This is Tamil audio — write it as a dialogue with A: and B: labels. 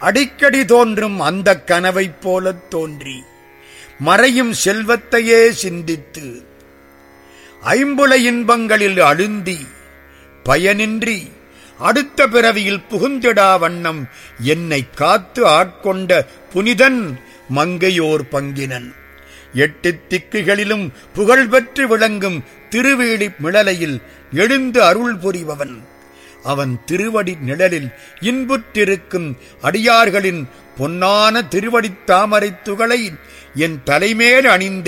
A: அடிக்கடி தோன்றும் அந்த கனவைப் போலத் தோன்றி மறையும் செல்வத்தையே சிந்தித்து ஐம்புல இன்பங்களில் அழுந்தி பயனின்றி அடுத்த பிறவியில் புகுந்திடா வண்ணம் என்னை காத்து ஆட்கொண்ட புனிதன் மங்கையோர் பங்கினன் எட்டு திக்குகளிலும் புகழ்பெற்று விளங்கும் திருவேலி மிளலையில் எழுந்து அருள் புரிபவன் அவன் திருவடி நிழலில் இன்புற்றிருக்கும் அடியார்களின் பொன்னான திருவடித் தாமரைத் துகளை என் தலைமேல் அணிந்து